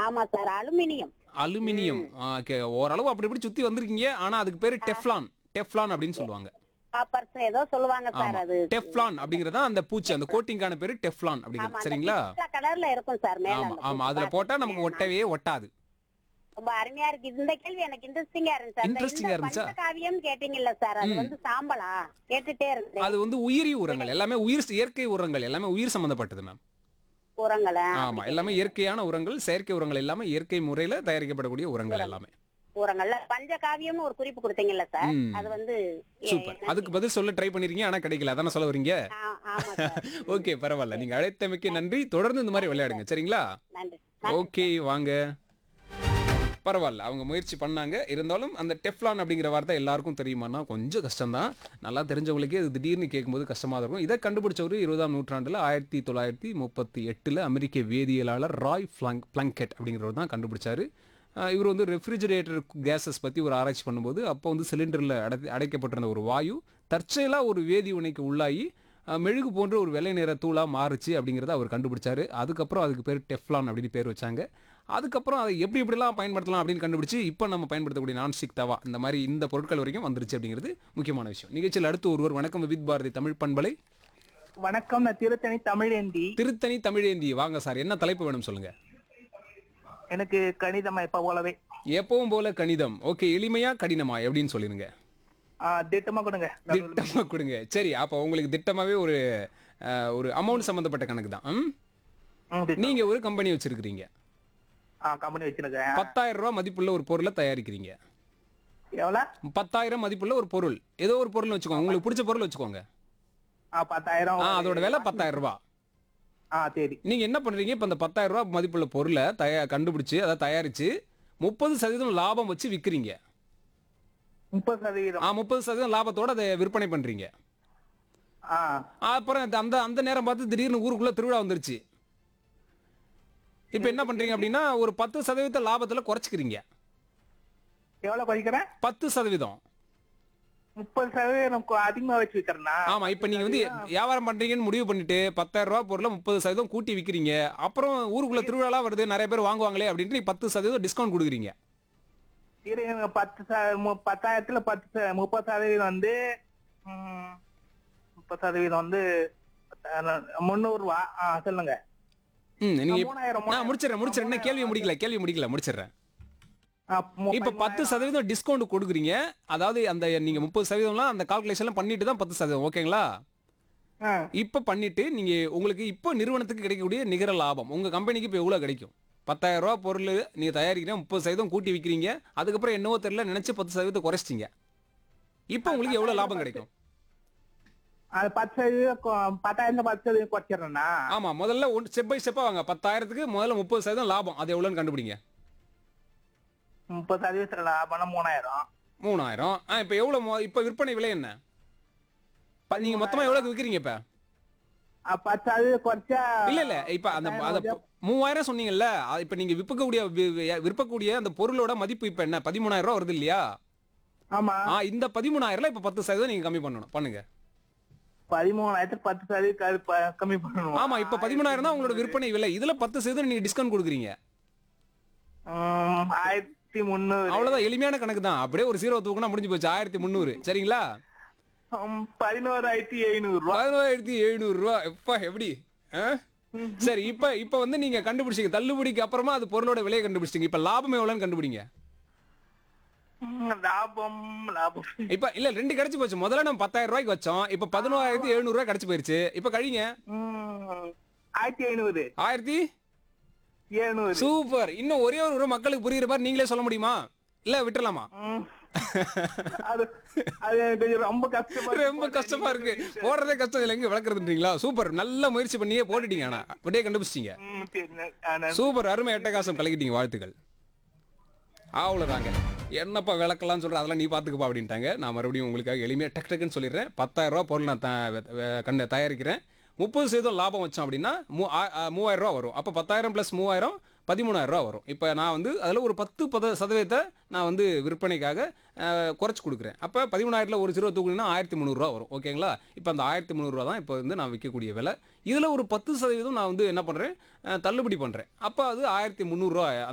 ஆமா sir aluminium aluminium okay ஓரளவு அப்படி இப்படி சுத்தி வந்திருக்கீங்க ஆனா அதுக்கு பேரு டெஃப்லான் டெஃப்லான் அப்படின்னு சொல்லுவாங்க காப்பர்ஸ் ஏதோ சொல்லுவாங்க சார் ஆமா அது டெஃப்லான் அப்படிங்கறத அந்த பூச்சி அந்த கோட்டிங்கான பேரு டெஃப்லான் ஆமா அப்படிங்கிறது அந்த சரிங்களா பிஸ்தா கலர்ல இருக்கும் சார் மேல ஆமா அந்த ஆமா பூச்சி. அதுல போட்டா நமக்கு ஒட்டவே ஒட்டாது ரொம்ப அருமையா இருக்கு இந்த கேள்வி எனக்கு இன்ட்ரெஸ்டிங்கா இருந்துச்சு அந்த Interesting-ஆ இந்த இருந்துச்சா? பஞ்சகாவியம் கேட்டீங்கல்ல சார் அது வந்து சாம்பலா கேட்டுட்டே இருந்தேன் அது வந்து உயிரி உரங்கள் எல்லாமே உயிர் இயற்கை உரங்கள் எல்லாமே உயிர் சம்பந்தப்பட்டது மேம் உரங்களா ஆமா எல்லாமே இயற்கையான உரங்கள் செயற்கை உரங்கள் எல்லாமே இயற்கை முறையில தயாரிக்கப்படக்கூடிய உரங்கள் எல்லாமே உரங்கள்ல பஞ்சகாவியம்னு ஒரு குறிப்பு கொடுத்தீங்கல்ல சார் ம். அது வந்து சூப்பர் அதுக்கு பதில் சொல்ல ட்ரை பண்ணிருக்கீங்க ஆனா கிடைக்கல அதான சொல்ல வரீங்க ஆ- ஆமா சார் ஓகே பரவாயில்ல நீங்க அழைத்தமைக்கு நன்றி தொடர்ந்து இந்த மாதிரி விளையாடுங்க சரிங்களா நன்றி ஓகே வாங்க பரவாயில்ல அவங்க முயற்சி பண்ணாங்க இருந்தாலும் அந்த டெஃப்லான் அப்படிங்கிற வார்த்தை எல்லாருக்கும் தெரியுமானா கொஞ்சம் கஷ்டம்தான் நல்லா தெரிஞ்சவங்களுக்கே இது திடீர்னு கேட்கும்போது கஷ்டமாக இருக்கும் இதை கண்டுபிடிச்சவர் இருபதாம் நூற்றாண்டில் ஆயிரத்தி தொள்ளாயிரத்தி முப்பத்தி எட்டில் அமெரிக்க வேதியியலாளர் ராய் பிளாங்க் பிளங்கெட் அப்படிங்கிறவர் தான் கண்டுபிடிச்சாரு அஹ் இவர் வந்து ரெஃப்ரிஜரேட்டர் கேஸஸ் பற்றி ஒரு ஆராய்ச்சி பண்ணும்போது அப்போ வந்து சிலிண்டரில் அடை அடைக்கப்பட்டிருந்த ஒரு வாயு தற்செயலாக ஒரு வேதி வினைக்கு உள்ளாகி அஹ் மெழுகு போன்ற ஒரு வெள்ளை நிற தூளாக மாறுச்சு அப்படிங்கிறத அவர் கண்டுபிடிச்சாரு அதுக்கப்புறம் அதுக்கு பேர் டெஃப்லான் அப்படின்னு பேர் வச்சாங்க அதுக்கப்புறம் அதை எப்படி எப்படிலாம் பயன்படுத்தலாம் அப்படின்னு கண்டுபிடிச்சு இப்போ நம்ம பயன்படுத்தக்கூடிய நான்ஸ்டிக் தவா இந்த மாதிரி இந்த பொருட்கள் வரைக்கும் வந்துருச்சு அப்படிங்கிறது முக்கியமான விஷயம் நிகழ்ச்சியில் அடுத்து ஒருவர் வணக்கம் வித் பாரதி தமிழ் பண்பலை வணக்கம் நான் திருத்தணி தமிழேந்தி திருத்தணி தமிழேந்தி வாங்க சார் என்ன தலைப்பு வேணும் சொல்லுங்க எனக்கு கணிதம் எப்ப போலவே எப்பவும் போல கணிதம் ஓகே எளிமையா கடினமா எப்படின்னு சொல்லிருங்க ஆ, திட்டமா கொடுங்க திட்டமா கொடுங்க சரி அப்போ உங்களுக்கு திட்டமாவே ஒரு அஹ், ஒரு அமௌண்ட் சம்பந்தப்பட்ட கணக்கு தான் ம்? ம், திட்டம். நீங்க ஒரு கம்பெனி வச்சிருக்கிறீங்க ஆ கம்பெனி வச்சிருக்கேன் பத்தாயிரம் ரூபாய் மதிப்புள்ள ஒரு பொருளை தயாரிக்கிறீங்க எவ்வளவு பத்தாயிரம் மதிப்புள்ள ஒரு பொருள் ஏதோ ஒரு பொருள் வச்சுக்கோங்க உங்களுக்கு பிடிச்ச பொருள் வச்சுக்கோங்க ஆ பத்தாயிரம் ஆ அதோட விலை பத்தாயிரம் ரூபாய் ஆ சரி நீங்க என்ன பண்றீங்க இப்ப அந்த பத்தாயிரம் ரூபாய் மதிப்புள்ள பொருளை தயா கண்டுபிடிச்சு அதை தயாரிச்சு முப்பது சதவீதம் லாபம் வச்சு விக்கிறீங்க முப்பது சதவீதம் ஆ முப்பது சதவீதம் லாபத்தோட அதை விற்பனை பண்றீங்க ஆ அப்புறம் அந்த- அந்த அந்த நேரம் பார்த்து திடீர்னு ஊருக்குள்ள திருவிழா வந்துருச்சு இப்ப என்ன பண்றீங்க அப்படின்னா ஒரு பத்து சதவீத லாபத்துல குறைச்சிக்கிறீங்க எவ்வளவு குறைக்கிறேன் பத்து சதவீதம் முப்பது சதவீதம் கொ- அதிகமா வச்சு விக்கிறேன்னா ஆமா இப்ப நீங்க வந்து வியாபாரம் பண்றீங்கன்னு முடிவு பண்ணிட்டு பத்தாயிரம் ரூபாய் பொருளை முப்பது சதவீதம் கூட்டி விக்கிறீங்க அப்புறம் ஊருக்குள்ள திருவிழா வருது நிறைய பேர் வாங்குவாங்களே அப்படின்ட்டு நீங்க பத்து சதவீதம் டிஸ்கவுண்ட் கொடுக்குறீங்க இரு, எனக்கு பத்து ச- மு- பத்தாயிரத்துல பத்து ச- முப்பது சதவீதம் வந்து ம், முப்பது சதவீதம் வந்து பத்தாயிரம், முந்நூறு ரூபா ஆ சொல்லுங்க ம் நீங்க இப்ப- மூணாயிரம், நான் முடிச்சிடறேன் முடிச்சிடறேன் இன்னும் கேள்வி முடிக்கல கேள்வி முடிக்கல முடிச்சிடுறேன் ஆ, மு- இப்ப பத்து சதவீதம் டிஸ்கவுண்ட் கொடுக்குறீங்க அதாவது அந்த நீங்க முப்பது சதவீதம்லாம் அந்த கால்குலேஷன்லாம் பண்ணிட்டு தான் பத்து சதவீதம் ஓகேங்களா ஆ, இப்ப பண்ணிட்டு நீங்க உங்களுக்கு இப்போ நிறுவனத்துக்கு கிடைக்கக்கூடிய நிகர லாபம் உங்க கம்பெனிக்கு இப்போ எவ்வளவு கிடைக்கும் பத்தாயிரம் ரூபாய் பொருள் நீங்க தயாரிக்கிறீங்க முப்பது சதவீதம் கூட்டி விற்கிறீங்க அதுக்கப்புறம் என்னவோ தெரியல நினைச்சு பத்து சதவீதத்தை குறைச்சிட்டீங்க இப்போ உங்களுக்கு எவ்வளவு லாபம் கிடைக்கும் அது பத்து சதவீதம் கொ- பத்தாயிரம் பத்து சதவீதம் குறைச்சிடுறேன்னா ஆமா முதல்ல ஒன் ஸ்டெப் பை ஸ்டெப்பா வாங்க பத்தாயிரத்துக்கு முதல்ல முப்பது சதவீதம் லாபம் அது எவ்வளவுன்னு கண்டுபிடிங்க முப்பது சதவீதம் லாபம்னா மூணாயிரம் மூணாயிரம் ஆ இப்போ எவ்வளவு மொ- இப்போ விற்பனை விலை என்ன ப- நீங்க மொத்தமா எவ்வளவுக்கு விற்கிறீங்க இப்ப ஆ, பத்து சதவீதம் குறைச்சா இல்ல இல்ல இப்ப அந்த அத ப- மூவாயிரம் சொன்னீங்கல்ல அது இப்ப நீங்க விற்கக்கூடிய வி- வி- விற்பக்கூடிய அந்த பொருளோட மதிப்பு இப்ப என்ன பதிமூணாயிரம் ரூபாய் வருது இல்லையா ஆமா ஆ இந்த பதிமூணாயிரம்ல இப்ப பத்து சதவீதம் நீங்க கம்மி பண்ணணும் பண்ணுங்க பதிமூணாயிரத்துக்கு பத்து சதவீதம் க- ப- கம்மி பண்ணணும் ஆமா இப்ப பதிமூணாயிரம் தான் உங்களோட விற்பனை விலை இதுல பத்து சதவீதம் நீங்க டிஸ்கவுண்ட் கொடுக்குறீங்க ம், ஆயிரத்தி முந்நூறு அவ்வளவுதான் எளிமையான கணக்கு தான் அப்படியே ஒரு ஜீரோ தூக்குனா முடிஞ்சு போச்சு ஆயிரத்தி முந்நூறு சரிங்களா ம், பதினோராயிரத்தி எழுநூறு ரூபா பதினோராயிரத்தி எழுநூறு ரூபா எப்பா எப்படி ஆ? சரி இப்ப இப்ப வந்து நீங்க கண்டுபிடிச்சீங்க தள்ளுபடிக்கு அப்புறமா அது பொருளோட விலையை கண்டுபிடிச்சிங்க இப்ப லாபம் எவ்வளவுன்னு கண்டுபிடிங்க ம், லாபம் லாபம் இப்ப இல்ல ரெண்டு கிடைச்சு போச்சு முதல்ல நம்ம பத்தாயிரம் ரூபாய்க்கு வச்சோம் இப்ப பதினோராயிரத்தி எழுநூறு ரூபாய் கிடைச்சு போயிருச்சு இப்ப கழிங்க ம், ஆயிரத்தி ஐநூறு ஆயிரத்தி எழுநூறு சூப்பர் இன்னும் ஒரே ஒரு ரூபா மக்களுக்கு புரியுற மாதிரி நீங்களே சொல்ல முடியுமா இல்ல விட்டுறலாமா ம். அது அது எனக்கு கொஞ்சம் ரொம்ப கஷ்டமா இருக்கு. ரொம்ப கஷ்டமா இருக்கு போடுறதே கஷ்டம் இல்லை எங்க விளக்குறதுன்றீங்களா சூப்பர் நல்ல முயற்சி பண்ணியே போட்டுட்டீங்க ஆனா அப்படியே கண்டுபிடிச்சிட்டீங்க ம், சரி, நான்- ஆ, நான் சூப்பர் அருமை எட்டகாசம் கலக்கிட்டீங்க வாழ்த்துக்கள் அவ்வளோதாங்க என்னப்பா விளக்கலாம் சொல்ற அதெல்லாம் நீ பார்த்துக்கப்பா அப்படின்ட்டாங்க நான் மறுபடியும் உங்களுக்காக எளிமையாக டக் டக்குன்னு சொல்லிடுறேன் பத்தாயிரம் ரூபா பொருள் நான் த- வெ- வெ- கண்ட தயாரிக்கிறேன் முப்பது சதவீதம் லாபம் வச்சோம் அப்படின்னா மூ ஆ- ஆ, மூவாயிரம் ரூபா வரும் அப்போ பத்தாயிரம் ப்ளஸ் மூவாயிரம் பதிமூணாயிரம் ரூபா வரும் இப்போ நான் வந்து அதில் ஒரு பத்து பத சதவீதத்தை நான் வந்து விற்பனைக்காக குறைச்சி கொடுக்குறேன் அப்போ பதிமூணாயிரத்தில் ஒரு ஜீரோ தூக்குனீங்கன்னா ஆயிரத்தி முந்நூறுரூவா வரும் ஓகேங்களா இப்போ அந்த ஆயிரத்தி முந்நூறுரூவா தான் இப்போ வந்து நான் விற்கக்கூடிய விலை இதில் ஒரு பத்து சதவீதம் நான் வந்து என்ன பண்ணுறேன் தள்ளுபடி பண்ணுறேன் அப்போ அது ஆயிரத்தி முந்நூறுரூவா